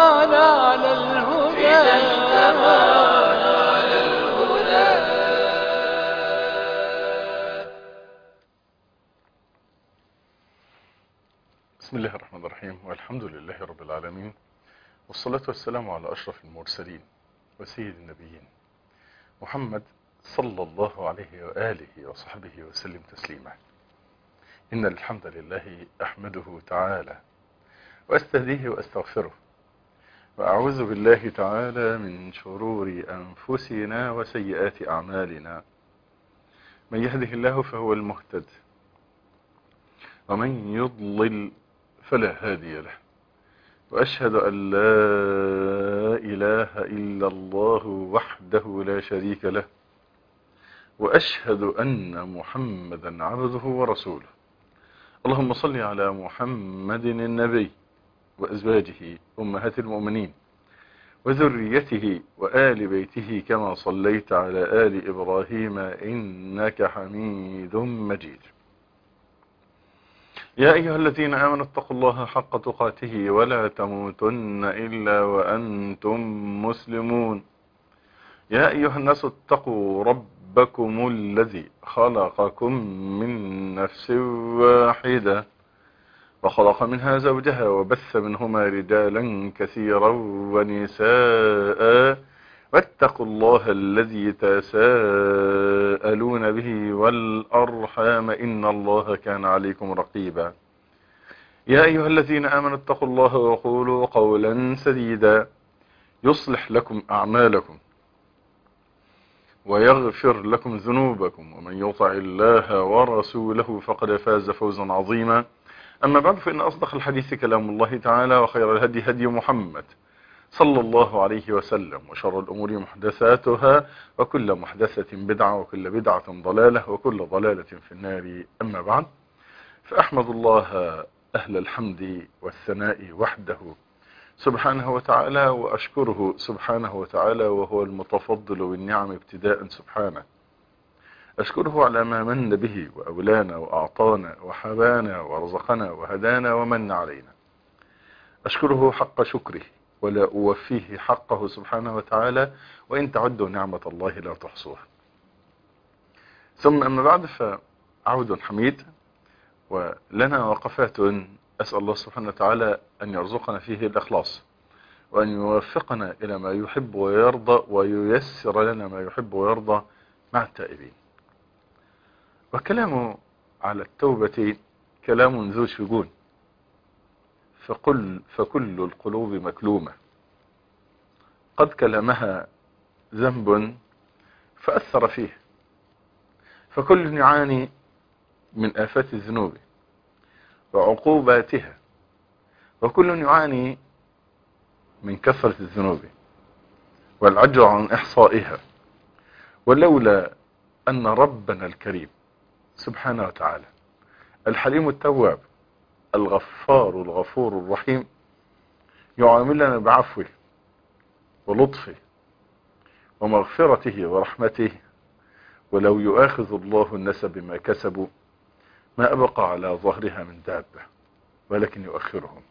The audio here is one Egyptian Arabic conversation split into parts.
اجتمعنا على الهدى إذا اجتمعنا على الهدى بسم الله الرحمن الرحيم والحمد لله رب العالمين والصلاة والسلام على أشرف المرسلين وسيد النبيين محمد صلى الله عليه وآله وصحبه وسلم تسليما إن الحمد لله أحمده تعالى وأستهديه وأستغفره وأعوذ بالله تعالى من شرور أنفسنا وسيئات أعمالنا من يهده الله فهو المهتد ومن يضلل فلا هادي له وأشهد أن لا إله إلا الله وحده لا شريك له وأشهد أن محمدا عبده ورسوله اللهم صل على محمد النبي وأزواجه أمهات المؤمنين وذريته وآل بيته كما صليت على آل إبراهيم إنك حميد مجيد يا أيها الذين آمنوا اتقوا الله حق تقاته ولا تموتن إلا وأنتم مسلمون يا أيها الناس اتقوا ربكم الذي خلقكم من نفس واحدة وخلق منها زوجها وبث منهما رجالا كثيرا ونساء واتقوا الله الذي تساءلون به والأرحام إن الله كان عليكم رقيبا يا أيها الذين آمنوا اتقوا الله وقولوا قولا سديدا يصلح لكم أعمالكم ويغفر لكم ذنوبكم ومن يطع الله ورسوله فقد فاز فوزا عظيما أما بعد فإن أصدق الحديث كلام الله تعالى وخير الهدي هدي محمد صلى الله عليه وسلم وشر الأمور محدثاتها وكل محدثة بدعة وكل بدعة ضلالة وكل ضلالة في النار أما بعد فأحمد الله أهل الحمد والثناء وحده سبحانه وتعالى وأشكره سبحانه وتعالى وهو المتفضل بالنعم ابتداء سبحانه أشكره على ما من به وأولانا وأعطانا وحبانا ورزقنا وهدانا ومن علينا أشكره حق شكره ولا أوفيه حقه سبحانه وتعالى وإن تعدوا نعمة الله لا تحصوها ثم أما بعد فعود حميد ولنا وقفات أسأل الله سبحانه وتعالى أن يرزقنا فيه الإخلاص وأن يوفقنا إلى ما يحب ويرضى وييسر لنا ما يحب ويرضى مع التائبين وكلام على التوبة كلام ذو شجون فقل فكل القلوب مكلومة قد كلمها ذنب فأثر فيه فكل يعاني من آفات الذنوب وعقوباتها وكل يعاني من كثرة الذنوب والعجر عن إحصائها ولولا أن ربنا الكريم سبحانه وتعالى الحليم التواب الغفار الغفور الرحيم يعاملنا بعفوه ولطفه ومغفرته ورحمته ولو يؤاخذ الله الناس بما كسبوا ما أبقى على ظهرها من دابة ولكن يؤخرهم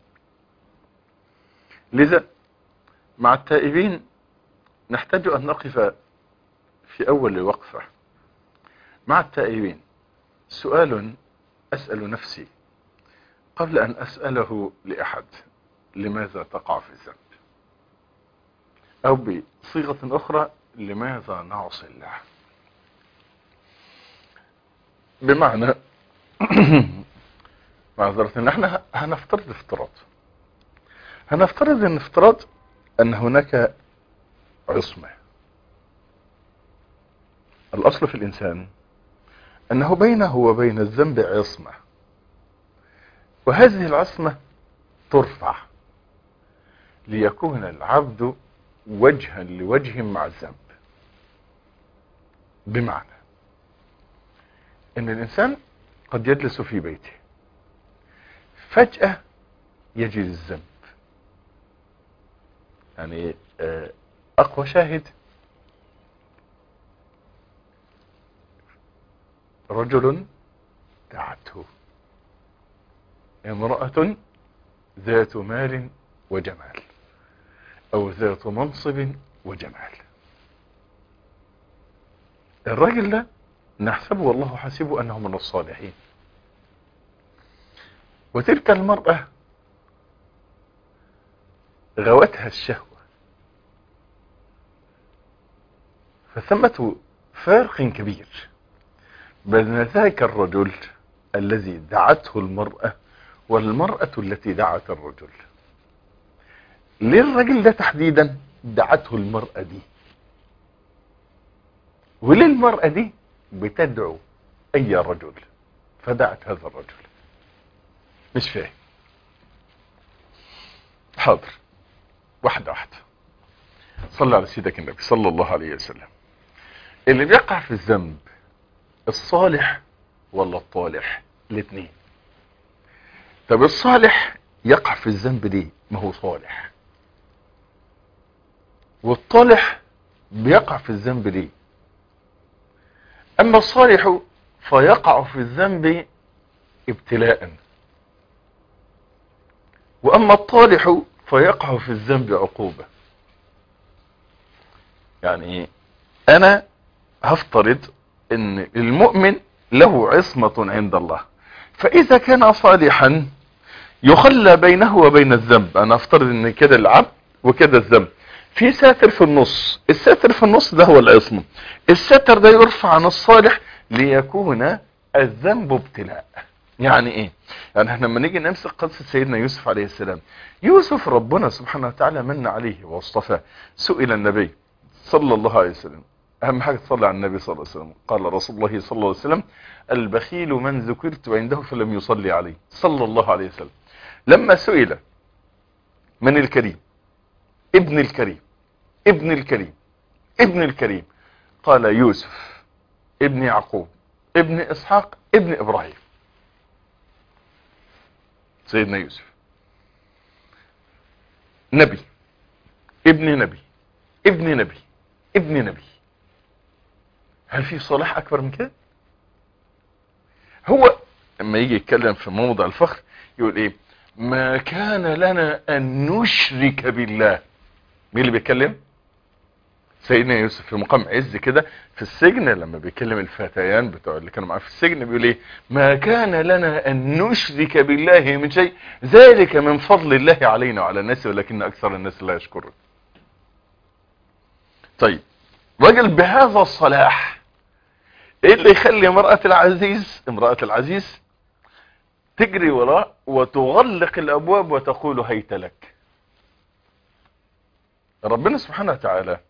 لذا مع التائبين نحتاج أن نقف في أول وقفة مع التائبين سؤال أسأل نفسي قبل أن أسأله لأحد لماذا تقع في الذنب أو بصيغة أخرى لماذا نعصي الله بمعنى معذرة ان احنا هنفترض افتراض هنفترض ان افتراض ان هناك عصمة الاصل في الانسان انه بينه وبين الذنب عصمة وهذه العصمة ترفع ليكون العبد وجها لوجه مع الذنب بمعنى ان الانسان قد يجلس في بيته فجأة يجد الذنب يعني اقوى شاهد رجل دعته امرأة ذات مال وجمال او ذات منصب وجمال الراجل ده نحسبه والله حسبه انه من الصالحين وتلك المرأة غوتها الشهوة فثمة فارق كبير بين ذاك الرجل الذي دعته المرأة والمرأة التي دعت الرجل ليه الرجل ده تحديدا دعته المرأة دي وليه المرأة دي بتدعو اي رجل فدعت هذا الرجل مش فاهم حاضر واحدة واحدة صلى على سيدك النبي صلى الله عليه وسلم اللي بيقع في الذنب الصالح ولا الطالح الاثنين طب الصالح يقع في الذنب ليه ما هو صالح والطالح بيقع في الذنب ليه اما الصالح فيقع في الذنب ابتلاء واما الطالح فيقع في الذنب عقوبة يعني انا هفترض ان المؤمن له عصمة عند الله فاذا كان صالحا يخلى بينه وبين الذنب انا افترض ان كده العبد وكده الذنب في ساتر في النص الساتر في النص ده هو العصمة الساتر ده يرفع عن الصالح ليكون الذنب ابتلاء يعني ايه يعني احنا لما نيجي نمسك قصة سيدنا يوسف عليه السلام يوسف ربنا سبحانه وتعالى من عليه واصطفاه سئل النبي صلى الله عليه وسلم اهم حاجة تصلي على النبي صلى الله عليه وسلم قال رسول الله صلى الله عليه وسلم البخيل من ذكرت عنده فلم يصلي عليه صلى الله عليه وسلم لما سئل من الكريم ابن الكريم ابن الكريم ابن الكريم قال يوسف ابن يعقوب ابن اسحاق ابن ابراهيم سيدنا يوسف نبي ابن نبي ابن نبي ابن نبي هل في صلاح اكبر من كده هو لما يجي يتكلم في موضع الفخر يقول ايه ما كان لنا ان نشرك بالله مين اللي بيتكلم سيدنا يوسف في مقام عز كده في السجن لما بيكلم الفتيان بتوع اللي كانوا معاه في السجن بيقول ايه ما كان لنا ان نشرك بالله من شيء ذلك من فضل الله علينا وعلى الناس ولكن اكثر الناس لا يشكرون طيب راجل بهذا الصلاح ايه اللي يخلي امرأة العزيز امرأة العزيز تجري وراه وتغلق الابواب وتقول هيت لك ربنا سبحانه وتعالى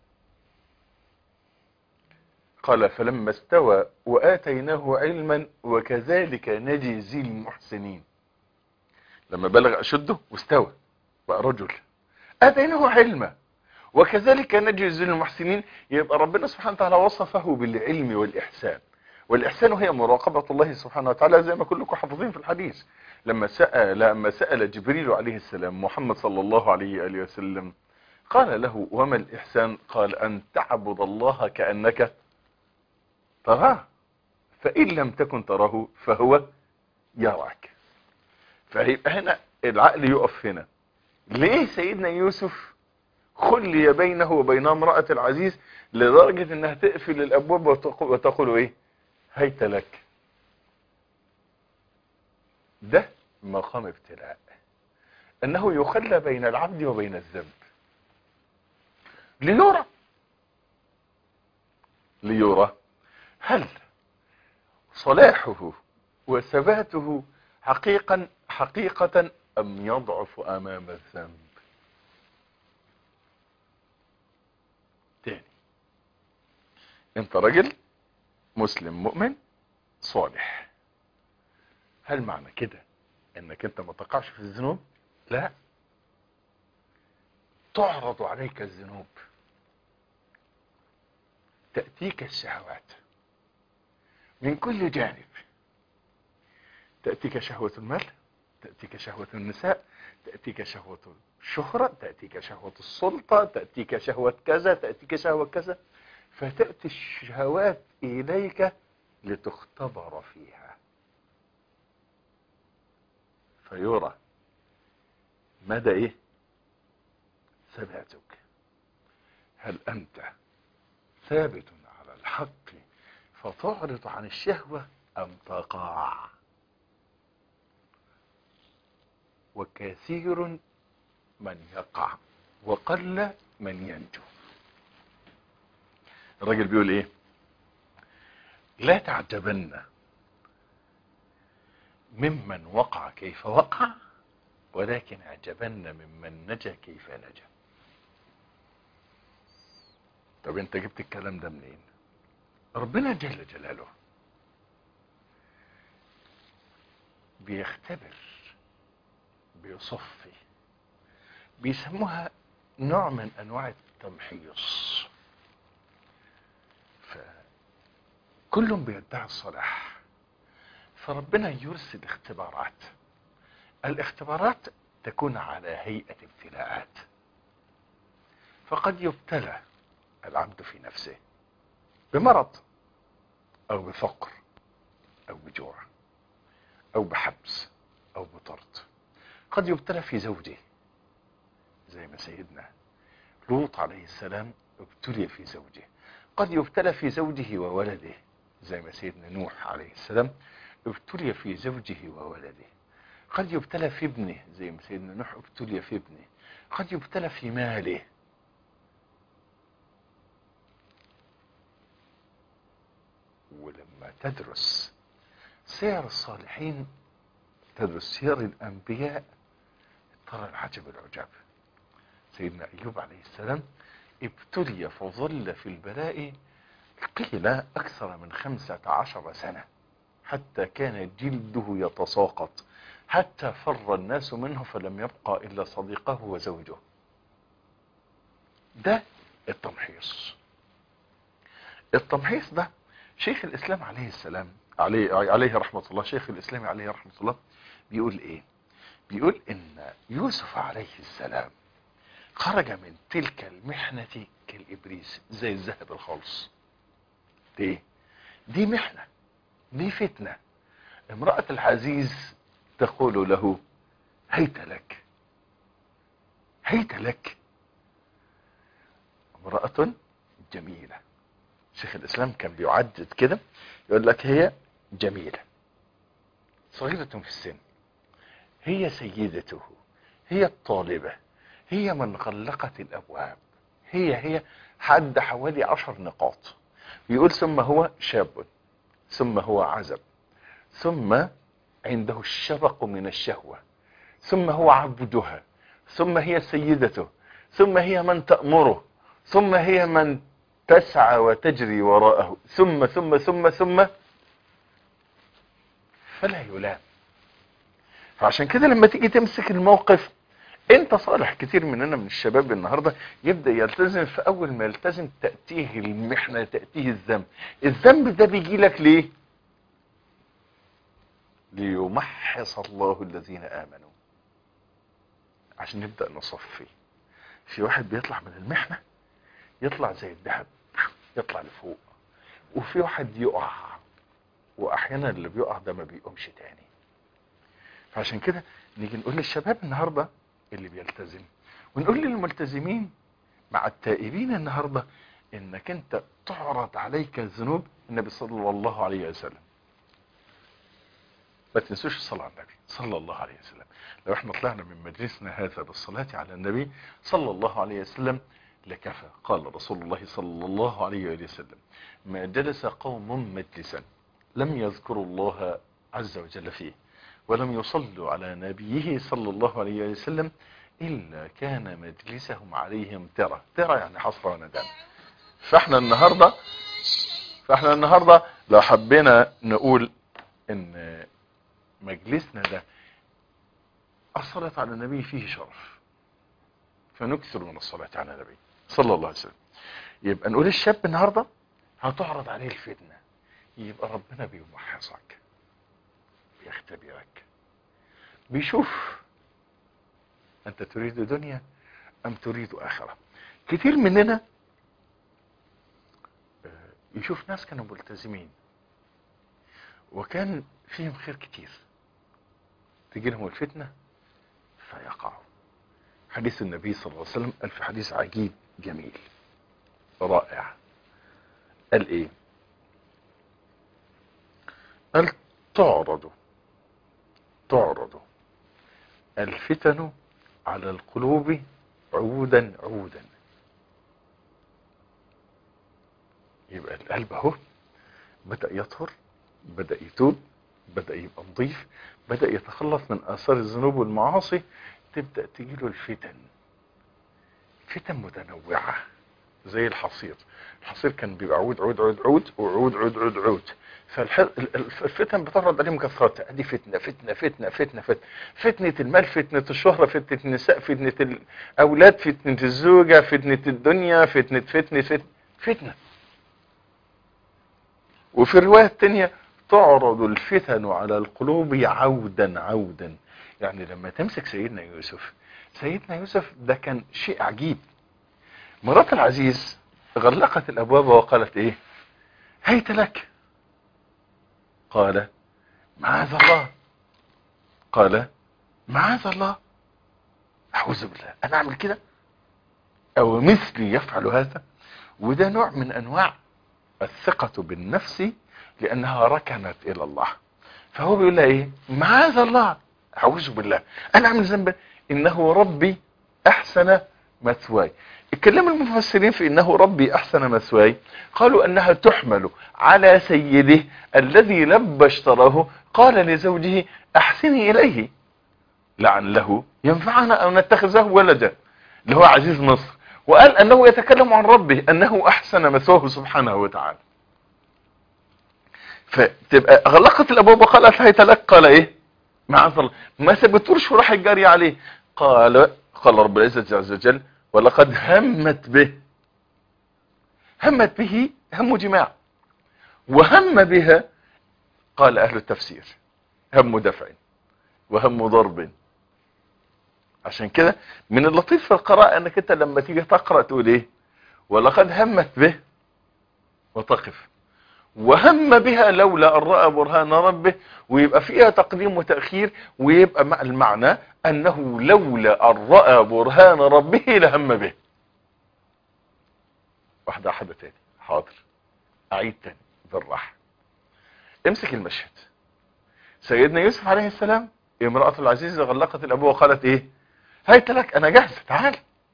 قال فلما استوى وآتيناه علما وكذلك نجزي المحسنين لما بلغ أشده واستوى بقى رجل آتيناه علما وكذلك نجزي المحسنين يبقى ربنا سبحانه وتعالى وصفه بالعلم والإحسان والإحسان هي مراقبة الله سبحانه وتعالى زي ما كلكم حافظين في الحديث لما سأل لما سأل جبريل عليه السلام محمد صلى الله عليه وآله وسلم قال له وما الإحسان قال أن تعبد الله كأنك تراه فإن لم تكن تراه فهو يراك فهيبقى هنا العقل يقف هنا ليه سيدنا يوسف خلي بينه وبين امرأة العزيز لدرجة انها تقفل الابواب وتقول ايه هيت لك ده مقام ابتلاء انه يخلى بين العبد وبين الذنب ليرى ليرى هل صلاحه وثباته حقيقا حقيقة ام يضعف امام الذنب تاني انت رجل مسلم مؤمن صالح هل معنى كده انك انت ما تقعش في الذنوب لا تعرض عليك الذنوب تأتيك الشهوات من كل جانب تأتيك شهوة المال تأتيك شهوة النساء تأتيك شهوة الشهرة تأتيك شهوة السلطة تأتيك شهوة كذا تأتيك شهوة كذا فتأتي الشهوات إليك لتختبر فيها فيرى مدى إيه ثباتك هل أنت ثابت على الحق فتعرض عن الشهوة أم تقع وكثير من يقع وقل من ينجو الراجل بيقول ايه لا تعجبن ممن وقع كيف وقع ولكن اعجبن ممن نجا كيف نجا طب انت جبت الكلام ده منين ربنا جل جلاله بيختبر بيصفي بيسموها نوع من انواع التمحيص فكل بيدعي الصلاح فربنا يرسل اختبارات الاختبارات تكون على هيئة ابتلاءات فقد يبتلى العبد في نفسه بمرض او بفقر او بجوع او بحبس او بطرد قد يبتلى في زوجه زي ما سيدنا لوط عليه السلام ابتلي في زوجه قد يبتلى في زوجه وولده زي ما سيدنا نوح عليه السلام ابتلي في زوجه وولده قد يبتلى في ابنه زي ما سيدنا نوح ابتلي في ابنه قد يبتلى في ماله ولما تدرس سير الصالحين تدرس سير الأنبياء ترى العجب العجاب سيدنا أيوب عليه السلام ابتلي فظل في البلاء قيل أكثر من خمسة عشر سنة حتى كان جلده يتساقط حتى فر الناس منه فلم يبقى إلا صديقه وزوجه ده التمحيص التمحيص ده شيخ الإسلام عليه السلام عليه, عليه رحمة الله شيخ الإسلام عليه رحمة الله بيقول إيه بيقول إن يوسف عليه السلام خرج من تلك المحنة كالإبريس زي الذهب الخالص دي دي محنة دي فتنة امرأة العزيز تقول له هيت لك هيت لك امرأة جميلة شيخ الإسلام كان بيعدد كده يقول لك هي جميلة صغيرة في السن هي سيدته هي الطالبة هي من غلقت الأبواب هي هي حد حوالي عشر نقاط يقول ثم هو شاب ثم هو عزب ثم عنده الشبق من الشهوة ثم هو عبدها ثم هي سيدته ثم هي من تأمره ثم هي من تسعى وتجري وراءه ثم ثم ثم ثم فلا يلام فعشان كده لما تيجي تمسك الموقف انت صالح كتير مننا من الشباب النهاردة يبدأ يلتزم في اول ما يلتزم تأتيه المحنة تأتيه الذنب الذنب ده بيجي لك ليه ليمحص الله الذين امنوا عشان نبدأ نصفي في واحد بيطلع من المحنة يطلع زي الذهب يطلع لفوق وفي واحد يقع واحيانا اللي بيقع ده ما بيقومش تاني فعشان كده نيجي نقول للشباب النهارده اللي بيلتزم ونقول للملتزمين مع التائبين النهارده انك انت تعرض عليك الذنوب النبي صلى الله عليه وسلم ما تنسوش الصلاة على النبي صلى الله عليه وسلم لو احنا طلعنا من مجلسنا هذا بالصلاة على النبي صلى الله عليه وسلم لكفى قال رسول الله صلى الله عليه وسلم ما جلس قوم مجلسا لم يذكروا الله عز وجل فيه ولم يصلوا على نبيه صلى الله عليه وسلم إلا كان مجلسهم عليهم ترى ترى يعني حصر وندم فاحنا النهاردة فاحنا النهاردة لو حبينا نقول ان مجلسنا ده الصلاة على النبي فيه شرف فنكثر من الصلاة على النبي صلى الله عليه وسلم يبقى نقول الشاب النهاردة هتعرض عليه الفتنة يبقى ربنا بيمحصك بيختبرك بيشوف انت تريد دنيا ام تريد اخرة كتير مننا يشوف ناس كانوا ملتزمين وكان فيهم خير كتير تجي لهم الفتنة فيقعوا حديث النبي صلى الله عليه وسلم قال في حديث عجيب جميل رائع قال ايه قال تعرض تعرض الفتن على القلوب عودا عودا يبقى القلب اهو بدأ يطهر بدأ يتوب بدأ يبقى نظيف بدأ يتخلص من آثار الذنوب والمعاصي تبدأ تجيله الفتن فتن متنوعة زي الحصير الحصير كان بيبقى عود عود عود عود وعود عود عود عود فالفتن بتعرض عليهم كثرتها ادي فتنه فتنه فتنه فتنه فتنه فتنه المال فتنه الشهره فتنه النساء فتنه الاولاد فتنه الزوجه فتنه الدنيا فتنه فتنه فتنه, فتنة. وفي الروايه الثانيه تعرض الفتن على القلوب عودا عودا يعني لما تمسك سيدنا يوسف سيدنا يوسف ده كان شيء عجيب مرات العزيز غلقت الابواب وقالت ايه هيت لك قال معاذ الله قال معاذ الله اعوذ بالله انا اعمل كده او مثلي يفعل هذا وده نوع من انواع الثقة بالنفس لانها ركنت الى الله فهو بيقول لها ايه معاذ الله اعوذ بالله انا اعمل ذنبا انه ربي احسن مثواي اتكلم المفسرين في انه ربي احسن مثواي قالوا انها تحمل على سيده الذي لبى اشتراه قال لزوجه احسني اليه لعله ينفعنا او نتخذه ولدا اللي هو عزيز مصر وقال انه يتكلم عن ربه انه احسن مثواه سبحانه وتعالى فتبقى غلقت الابواب وقالت هيت لك قال ايه معاذ الله ما سبتوش وراح الجاري عليه قال قال رب العزة عز وجل ولقد همت به همت به هم جماع وهم بها قال اهل التفسير هم دفع وهم ضرب عشان كده من اللطيف في القراءة انك انت لما تيجي تقرأ تقول ايه ولقد همت به وتقف وهم بها لولا ان راى برهان ربه ويبقى فيها تقديم وتاخير ويبقى المعنى انه لولا ان راى برهان ربه لهم به واحده واحده تاني حاضر اعيد تاني بالراحه امسك المشهد سيدنا يوسف عليه السلام امرأة العزيز غلقت الابواب وقالت ايه هيت لك انا جاهزة تعال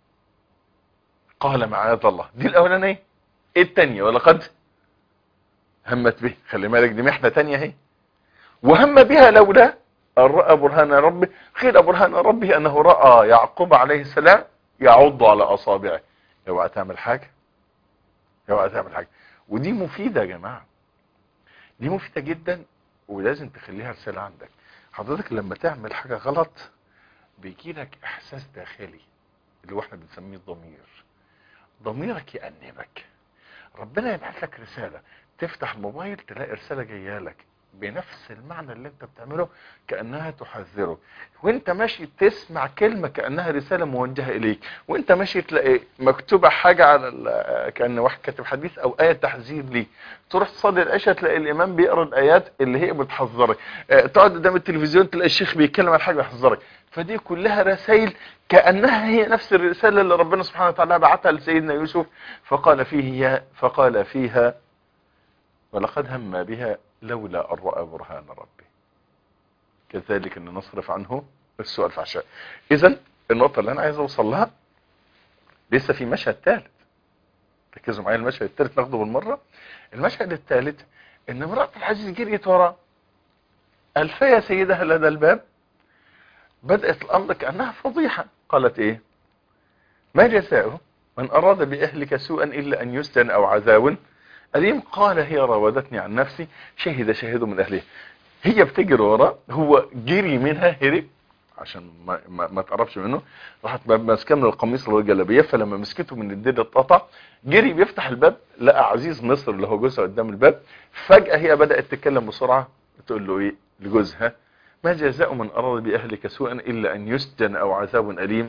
قال معاذ الله دي الاولانية ايه التانية ولقد همت به خلي بالك دي محنة تانية اهي وهم بها لولا ان راى برهان ربه قيل برهان ربه انه راى يعقوب عليه السلام يعض على اصابعه اوعى تعمل حاجه اوعى تعمل حاجه ودي مفيده يا جماعه دي مفيده جدا ولازم تخليها رساله عندك حضرتك لما تعمل حاجه غلط بيجي لك احساس داخلي اللي هو احنا بنسميه ضمير ضميرك يأنبك ربنا يبعث لك رساله تفتح الموبايل تلاقي رسالة جايه لك بنفس المعنى اللي انت بتعمله كأنها تحذرك وانت ماشي تسمع كلمة كأنها رسالة موجهة اليك وانت ماشي تلاقي مكتوبة حاجة على كأن واحد كاتب حديث او آية تحذير ليك تروح تصلي العشاء تلاقي الامام بيقرا الايات اللي هي بتحذرك اه تقعد قدام التلفزيون تلاقي الشيخ بيتكلم عن حاجة بيحذرك فدي كلها رسائل كأنها هي نفس الرسالة اللي ربنا سبحانه وتعالى بعتها لسيدنا يوسف فقال فيه فقال فيها ولقد هم بها لولا أن رأى برهان ربه كذلك أن نصرف عنه السوء الفحشاء إذا النقطة اللي أنا عايز أوصل لها لسه في مشهد ثالث ركزوا معايا المشهد الثالث ناخده بالمرة المشهد الثالث ان امرأة العزيز جريت وراه ألفيا سيدها لدى الباب بدأت الأمر كأنها فضيحة قالت إيه ما جزاؤه من أراد بأهلك سوءا إلا أن يسجن أو عذاب أليم قال هي راودتني عن نفسي شهد شاهد من أهلها هي بتجري وراه هو جري منها هرب عشان ما, ما, ما تقربش منه راحت ماسكه من القميص اللي هو الجلابيه فلما مسكته من الديل اتقطع جري بيفتح الباب لقى عزيز مصر اللي هو جوزها قدام الباب فجاه هي بدات تتكلم بسرعه تقول له ايه لجوزها ما جزاء من اراد باهلك سوءا الا ان يسجن او عذاب اليم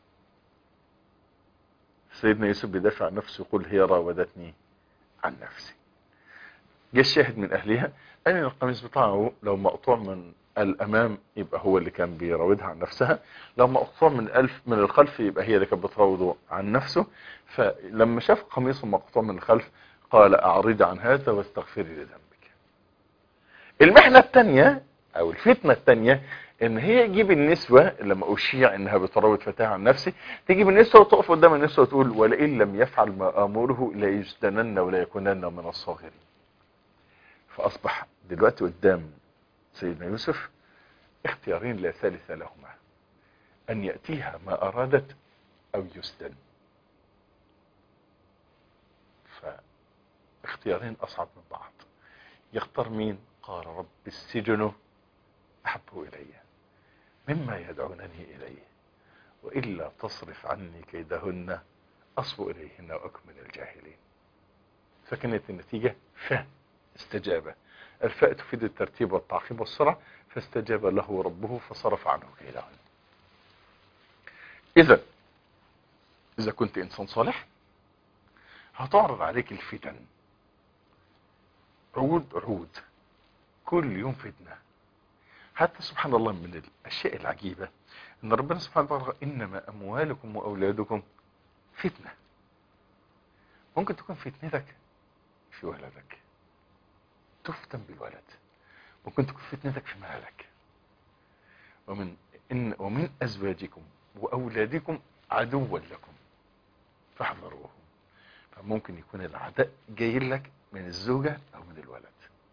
سيدنا يوسف بيدافع عن نفسه يقول هي راودتني عن نفسي جه الشاهد من اهلها قال ان القميص بتاعه لو مقطوع من الامام يبقى هو اللي كان بيراودها عن نفسها لو مقطوع من الالف من الخلف يبقى هي اللي كانت بتراوده عن نفسه فلما شاف قميصه مقطوع من الخلف قال اعرض عن هذا واستغفري لذنبك المحنة الثانية او الفتنة الثانية ان هي تجيب النسوة لما اشيع انها بتراود فتاة عن نفسي تجيب النسوة وتقف قدام النسوة وتقول ولئن لم يفعل ما امره لا يجدنن ولا يكونن من الصاغرين فاصبح دلوقتي قدام سيدنا يوسف اختيارين لا ثالث لهما ان يأتيها ما ارادت او يسدن فاختيارين اصعب من بعض يختار مين قال رب السجن احب الي مما يدعونني اليه والا تصرف عني كيدهن اصب اليهن واكن من الجاهلين فكانت النتيجة ف استجابة الفاء تفيد الترتيب والتعقيب والسرعة فاستجاب له ربه فصرف عنه كيدهن اذا اذا كنت انسان صالح هتعرض عليك الفتن عود عود كل يوم فتنة حتى سبحان الله من الاشياء العجيبة ان ربنا سبحانه وتعالى انما اموالكم واولادكم فتنة ممكن تكون فتنتك في ولدك تفتن بالولد ممكن تكون فتنتك في مالك ومن إن ومن أزواجكم وأولادكم عدوا لكم فاحذروهم فممكن يكون العداء جاي لك من الزوجة أو من الولد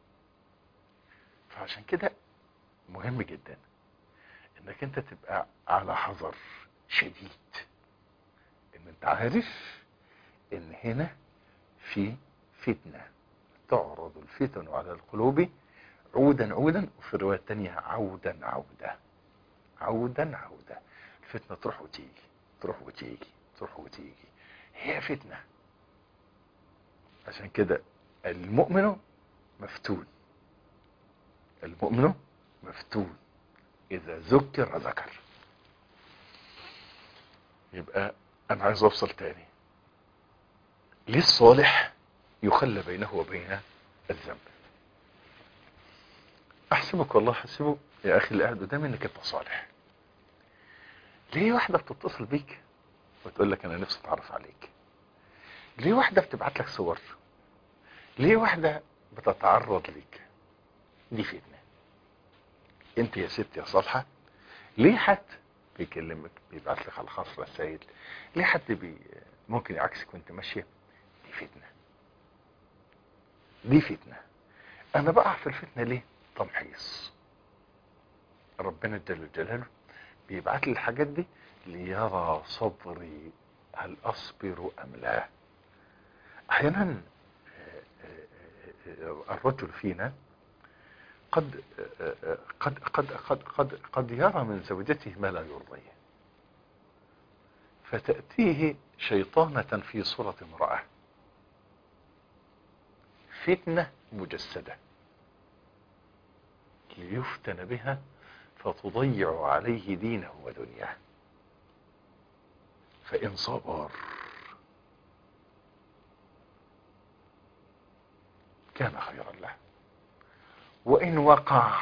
فعشان كده مهم جدا انك انت تبقى على حذر شديد ان انت عارف ان هنا في فتنة تعرض الفتن على القلوب عودا عودا وفي الرواية التانية عودا عودا عودا عودا الفتنة تروح وتيجي تروح وتيجي تروح وتيجي هي فتنة عشان كده المؤمن مفتون المؤمن مفتون اذا ذكر ذكر يبقى انا عايز افصل تاني ليه الصالح يخلى بينه وبين الذنب احسبك والله حسبه يا اخي اللي قاعد قدامي انك انت صالح ليه واحدة بتتصل بيك وتقول لك انا نفسي اتعرف عليك ليه واحدة بتبعت لك صور ليه واحدة بتتعرض ليك دي فتنة انت يا ست يا صالحة ليه حد بيكلمك بيبعت لك على الخاص رسائل ليه حد بي ممكن يعكسك وانت ماشية دي فتنة دي فتنة انا بقع في الفتنة ليه تمحيص ربنا جل جلاله بيبعت لي الحاجات دي ليرى صبري هل اصبر ام لا احيانا الرجل فينا قد قد قد قد قد قد يرى من زوجته ما لا يرضيه فتأتيه شيطانة في صورة امرأة فتنة مجسدة ليفتن بها فتضيع عليه دينه ودنياه فإن صبر كان خيرا له وإن وقع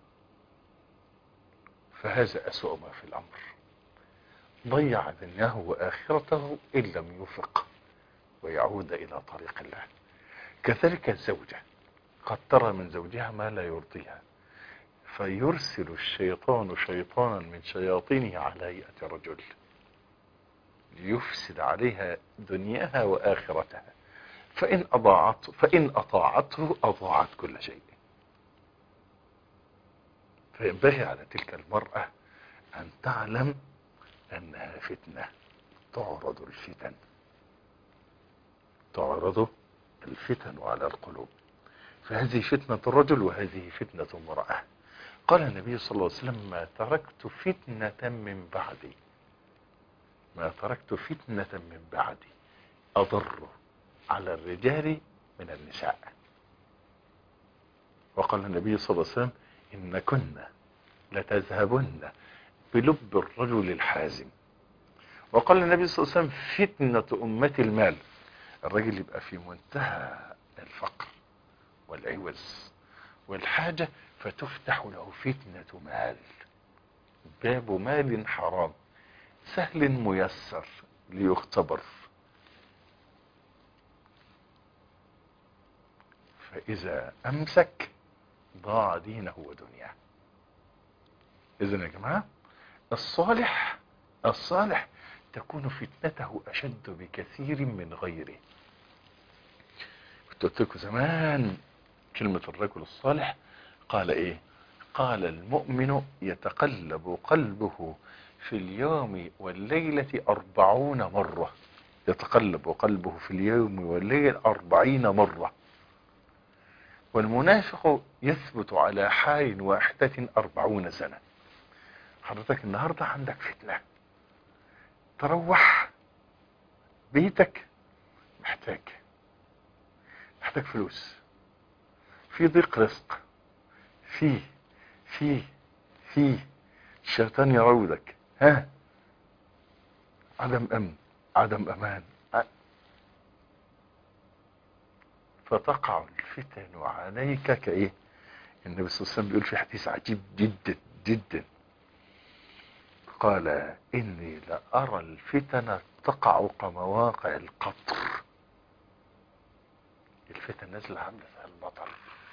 فهذا أسوأ ما في الأمر ضيع دنياه وآخرته إن لم يفق ويعود إلى طريق الله كذلك الزوجة قد ترى من زوجها ما لا يرضيها فيرسل الشيطان شيطانا من شياطينه على هيئة رجل ليفسد عليها دنياها وآخرتها فإن أضاعته فإن أطاعته أضاعت كل شيء فينبغي على تلك المرأة أن تعلم أنها فتنة تعرض الفتن تعرض الفتن على القلوب فهذه فتنة الرجل وهذه فتنة امرأة قال النبي صلى الله عليه وسلم ما تركت فتنة من بعدي ما تركت فتنة من بعدي أضر على الرجال من النساء وقال النبي صلى الله عليه وسلم إن كنا لتذهبن بلب الرجل الحازم وقال النبي صلى الله عليه وسلم فتنة أمة المال الرجل يبقى في منتهى الفقر والعوز والحاجة فتفتح له فتنة مال باب مال حرام سهل ميسر ليختبر فإذا أمسك ضاع دينه ودنياه إذن يا جماعة الصالح الصالح تكون فتنته أشد بكثير من غيره كنت قلت لكم زمان كلمة الرجل الصالح قال إيه قال المؤمن يتقلب قلبه في اليوم والليلة أربعون مرة يتقلب قلبه في اليوم والليل أربعين مرة والمنافق يثبت على حال واحدة أربعون سنة حضرتك النهاردة عندك فتنة تروح بيتك محتاج محتاج فلوس في ضيق رزق في في في الشيطان يعودك ها عدم امن عدم امان فتقع الفتن عليك كايه النبي صلى الله عليه وسلم بيقول في حديث عجيب جدا جدا قال اني لارى الفتن تقع كمواقع القطر الفتن نازله عامله زي المطر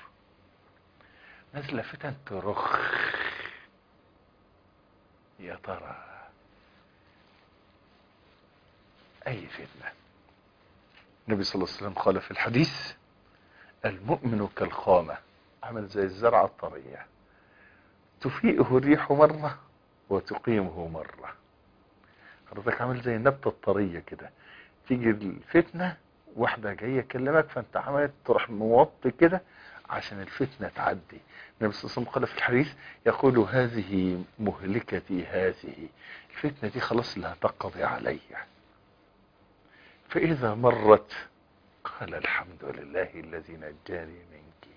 نازله فتن ترخ يا ترى اي فتنه النبي صلى الله عليه وسلم قال في الحديث المؤمن كالخامه عمل زي الزرعه الطريه تفيئه الريح مره وتقيمه مرة حضرتك عامل زي النبتة الطرية كده تيجي الفتنة واحدة جاية تكلمك فانت عملت تروح موطي كده عشان الفتنة تعدي النبي صلى الله عليه وسلم قال في الحديث يقول هذه مهلكتي هذه الفتنة دي خلاص اللي هتقضي علي فإذا مرت قال الحمد لله الذي نجاني منك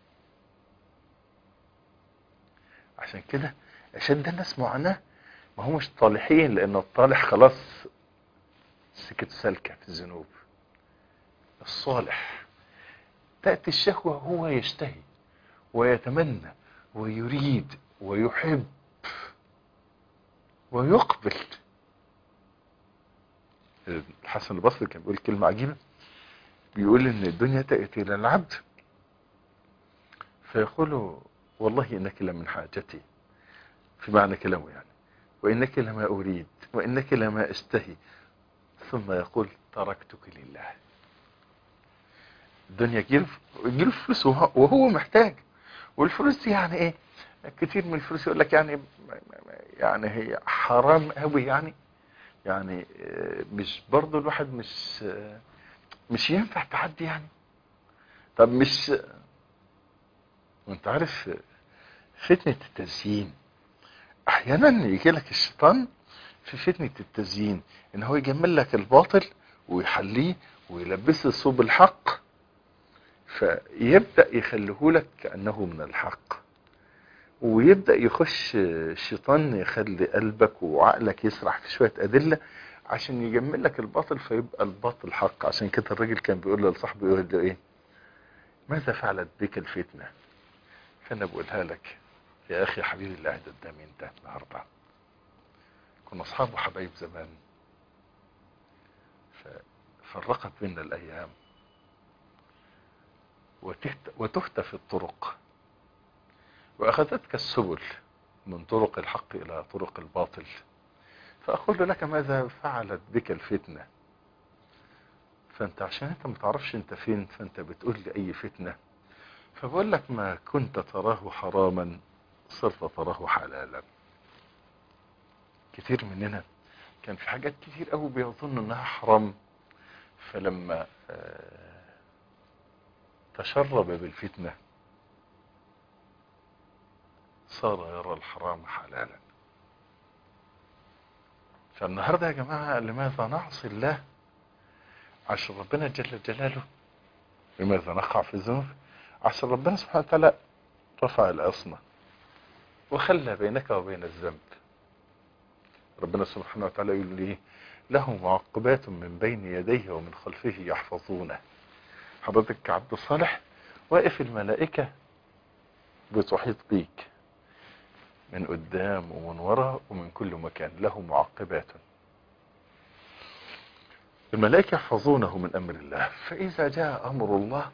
عشان كده اشد الناس معاناة ما هم مش طالحين لان الطالح خلاص سكت سالكة في الذنوب الصالح تأتي الشهوة هو يشتهي ويتمنى ويريد ويحب ويقبل الحسن البصري كان بيقول كلمة عجيبة بيقول ان الدنيا تأتي الى العبد فيقول والله انك لمن حاجتي في معنى كلامه يعني وإنك لما أريد وإنك لما أشتهي ثم يقول تركتك لله الدنيا يجيله فلوس وهو محتاج والفلوس دي يعني ايه كتير من الفلوس يقول لك يعني يعني هي حرام قوي يعني يعني مش برضه الواحد مش مش ينفع تعدي يعني طب مش وانت عارف فتنة التزيين احيانا يجي لك الشيطان في فتنة التزيين ان هو يجمل لك الباطل ويحليه ويلبسه صوب الحق فيبدأ يخليه لك كأنه من الحق ويبدأ يخش الشيطان يخلي قلبك وعقلك يسرح في شوية أدلة عشان يجمل لك الباطل فيبقى الباطل حق عشان كده الراجل كان بيقول لصاحبه يقول له ايه ماذا فعلت بك الفتنة فانا بقولها لك يا اخي حبيبي اللي قاعد قدامي انت النهارده كنا اصحاب وحبايب زمان ففرقت بينا الايام وتهت وتهت في الطرق واخذتك السبل من طرق الحق الى طرق الباطل فاقول لك ماذا فعلت بك الفتنة فانت عشان انت متعرفش انت فين فانت بتقول لي اي فتنة فبقول لك ما كنت تراه حراما صرت تراه حلالا كتير مننا كان في حاجات كتير قوي بيظن انها حرام فلما تشرب بالفتنة صار يرى الحرام حلالا فالنهاردة يا جماعة لماذا نعصي الله عشان ربنا جل جلاله لماذا نقع في الذنوب عشان ربنا سبحانه وتعالى رفع العصمة وخلى بينك وبين الذنب ربنا سبحانه وتعالى يقول لي له معقبات من بين يديه ومن خلفه يحفظونه حضرتك كعبد صالح واقف الملائكة بتحيط بيك من قدام ومن ورا ومن كل مكان له معقبات الملائكة يحفظونه من أمر الله فإذا جاء أمر الله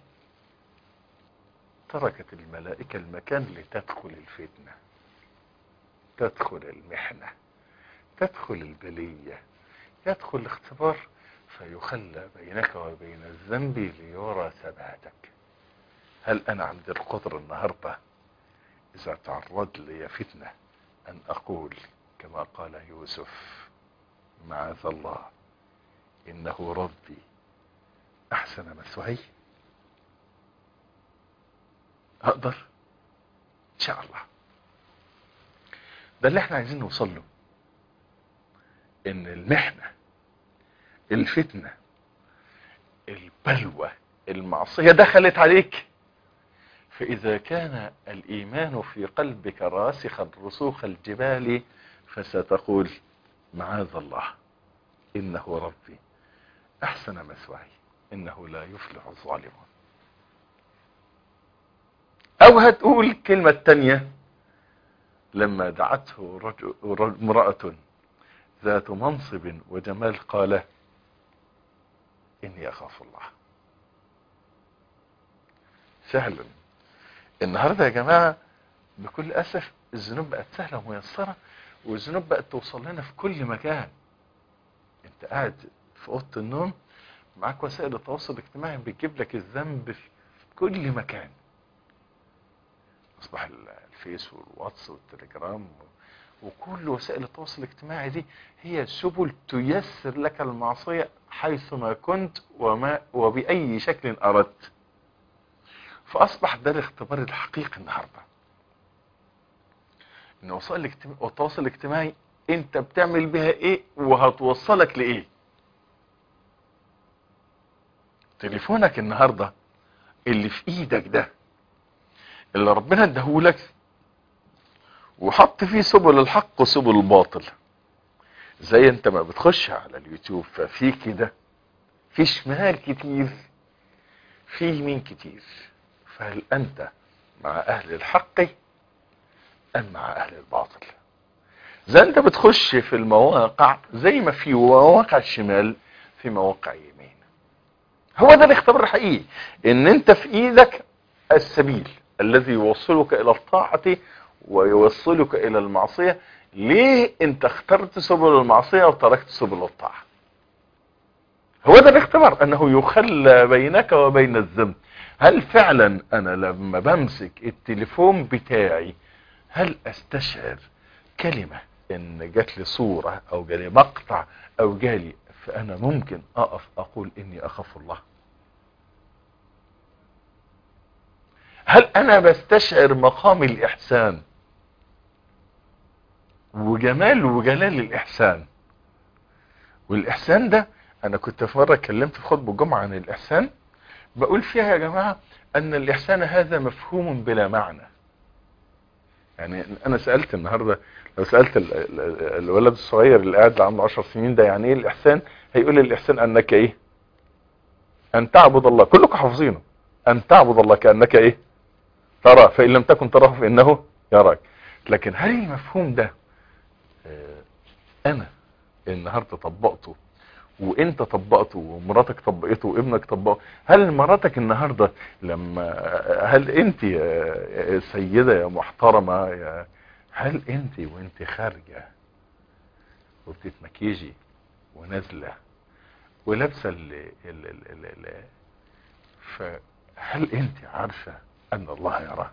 تركت الملائكة المكان لتدخل الفتنة تدخل المحنة تدخل البلية يدخل الاختبار فيخلى بينك وبين الذنب ليرى ثباتك هل أنا عندي القدرة النهاردة إذا تعرض لي فتنة أن أقول كما قال يوسف معاذ الله إنه ربي أحسن مثواي أقدر إن شاء الله ده اللي احنا عايزين نوصل له إن المحنة الفتنة البلوى المعصية دخلت عليك فإذا كان الإيمان في قلبك راسخا رسوخ الجبال فستقول معاذ الله إنه ربي أحسن مثواي إنه لا يفلح الظالمون أو هتقول كلمة تانية لما دعته رجل امرأة ذات منصب وجمال قال إني أخاف الله سهلا النهاردة يا جماعة بكل أسف الذنوب بقت سهلة وميسرة والذنوب بقت توصل لنا في كل مكان انت قاعد في اوضه النوم معاك وسائل التواصل الاجتماعي بتجيب لك الذنب في كل مكان اصبح الفيس والواتس والتليجرام وكل وسائل التواصل الاجتماعي دي هي سبل تيسر لك المعصية حيثما كنت وما وبأي شكل أردت فأصبح ده الاختبار الحقيقي النهاردة ان وسائل الاجتماع التواصل الاجتماعي انت بتعمل بها ايه وهتوصلك لايه تليفونك النهاردة اللي في ايدك ده اللي ربنا اداهولك وحط فيه سبل الحق وسبل الباطل زي انت ما بتخش على اليوتيوب ففي كده في شمال كتير في يمين كتير فهل انت مع اهل الحق ام مع اهل الباطل زي انت بتخش في المواقع زي ما في مواقع الشمال في مواقع يمين هو ده الاختبار الحقيقي ان انت في ايدك السبيل الذي يوصلك الى الطاعة ويوصلك الى المعصية ليه انت اخترت سبل المعصية وتركت سبل الطاعة هو ده الاختبار انه يخلى بينك وبين الذنب هل فعلا انا لما بمسك التليفون بتاعي هل استشعر كلمة ان جات لي صورة او جالي مقطع او جالي فانا ممكن اقف اقول اني اخاف الله هل انا بستشعر مقام الاحسان وجمال وجلال الاحسان والاحسان ده انا كنت في مرة اتكلمت في خطبة الجمعة عن الاحسان بقول فيها يا جماعة ان الاحسان هذا مفهوم بلا معنى يعني انا سألت النهاردة لو سألت ال- ال- الولد الصغير اللي قاعد عنده 10 سنين ده يعني ايه الاحسان هيقول لي الاحسان انك ايه ان تعبد الله كلكم حافظينه ان تعبد الله كأنك ايه ترى فان لم تكن تراه فانه يراك لكن هل المفهوم ده آه، انا النهارده طبقته وانت طبقته ومراتك طبقته وابنك طبقه هل مراتك النهارده لما هل انت يا يا سيده يا محترمه يا هل انت وانت خارجه وبتتمكيجي ونازله ولابسه ال ال ال ال ال فهل انت عارفه ان الله يراه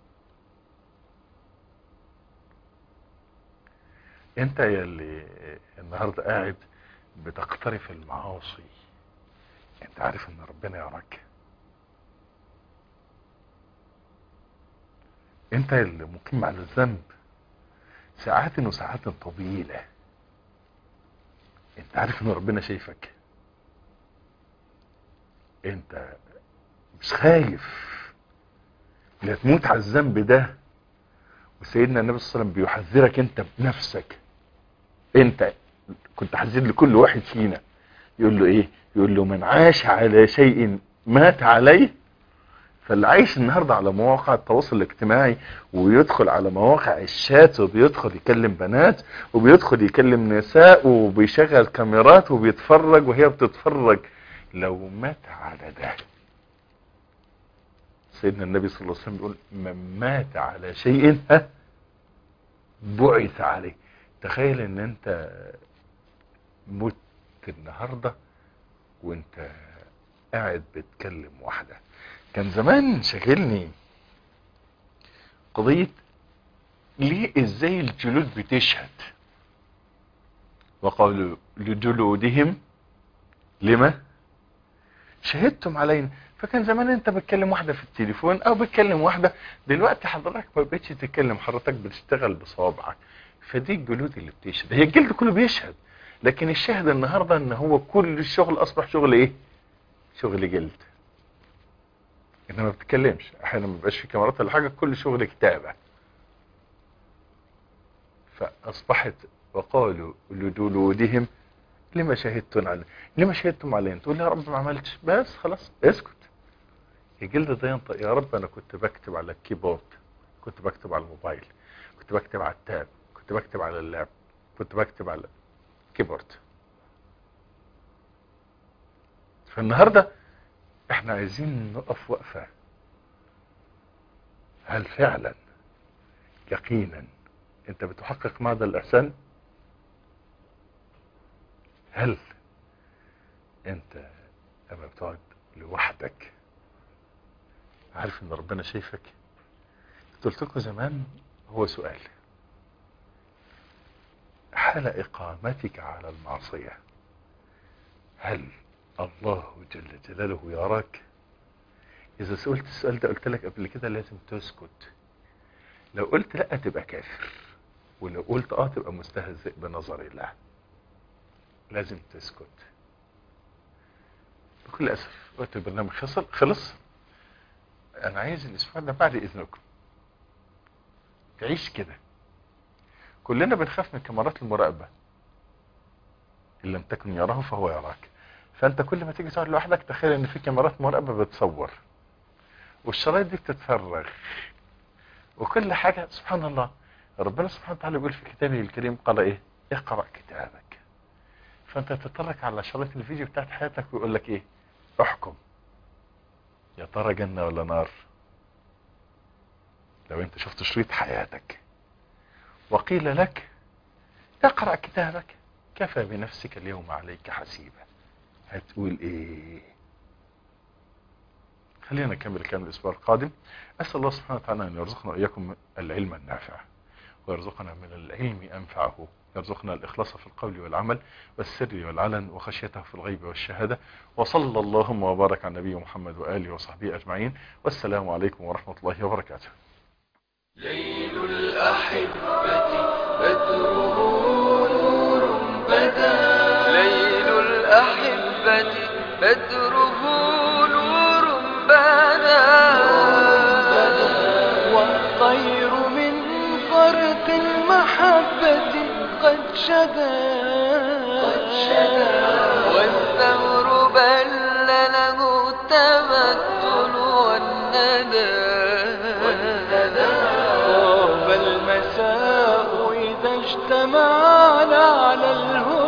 انت يا اللي النهارده قاعد بتقترف المعاصي انت عارف ان ربنا يراك انت اللي مقيم على الذنب ساعات وساعات طويلة انت عارف ان ربنا شايفك انت مش خايف لا تموت على الذنب ده وسيدنا النبي صلى الله عليه وسلم بيحذرك انت بنفسك انت كنت حذر لكل واحد فينا يقول له ايه يقول له من عاش على شيء مات عليه فاللي عايش النهاردة على مواقع التواصل الاجتماعي ويدخل على مواقع الشات وبيدخل يكلم بنات وبيدخل يكلم نساء وبيشغل كاميرات وبيتفرج وهي بتتفرج لو مات على ده سيدنا النبي صلى الله عليه وسلم بيقول من مات على شيء ها بعث عليه تخيل ان انت مت النهاردة وانت قاعد بتكلم واحدة كان زمان شاغلني قضية ليه ازاي الجلود بتشهد وقالوا لجلودهم لما شهدتم علينا فكان زمان انت بتكلم واحدة في التليفون او بتكلم واحدة دلوقتي حضرتك ما بقتش تتكلم حضرتك بتشتغل بصوابعك فدي الجلود اللي بتشهد هي الجلد كله بيشهد لكن الشاهد النهاردة ان هو كل الشغل اصبح شغل ايه شغل جلد انما ما بتتكلمش احيانا ما بيبقاش في كاميرات ولا حاجه كل شغل كتابه فاصبحت وقالوا لجلودهم لما شهدتم علينا لما شهدتم علينا تقول يا رب ما عملتش بس خلاص اسكت الجلد ده ينطق يا رب انا كنت بكتب على الكيبورد كنت بكتب على الموبايل كنت بكتب على التاب كنت بكتب على اللاب كنت بكتب على الكيبورد فالنهارده احنا عايزين نقف وقفة هل فعلا يقينا انت بتحقق معنى الاحسان هل انت اما بتقعد لوحدك عارف ان ربنا شايفك قلت لكم زمان هو سؤال حال اقامتك على المعصية هل الله جل جلاله يراك اذا سئلت السؤال ده قلت لك قبل كده لازم تسكت لو قلت لا تبقى كافر ولو قلت اه تبقى مستهزئ بنظر الله لازم تسكت بكل اسف وقت البرنامج خلص خلص انا عايز الاسبوع ده بعد اذنكم تعيش كده كلنا بنخاف من كاميرات المراقبه ان لم تكن يراه فهو يراك فانت كل ما تيجي تقعد لوحدك تخيل ان في كاميرات مراقبه بتصور والشرايط دي بتتفرغ وكل حاجه سبحان الله ربنا سبحانه وتعالى يقول في كتابه الكريم قال ايه اقرا كتابك فانت تتفرج على شرايط الفيديو بتاعت حياتك ويقول لك ايه احكم يا ترى جنه ولا نار لو انت شفت شريط حياتك وقيل لك اقرا كتابك كفى بنفسك اليوم عليك حسيبا هتقول ايه خلينا نكمل الكلام الاسبوع القادم اسال الله سبحانه وتعالى ان يرزقنا واياكم العلم النافع ويرزقنا من العلم انفعه يرزقنا الاخلاص في القول والعمل والسر والعلن وخشيته في الغيب والشهاده وصلى اللهم وبارك على نبي محمد واله وصحبه اجمعين والسلام عليكم ورحمه الله وبركاته ليل الأحبة بدره نور بدا ليل الأحبة بدره نور بدا والطير من فرط المحبة قد شدا والثمر بل له التمثل والندى طاب المساء إذا اجتمعنا على الهدى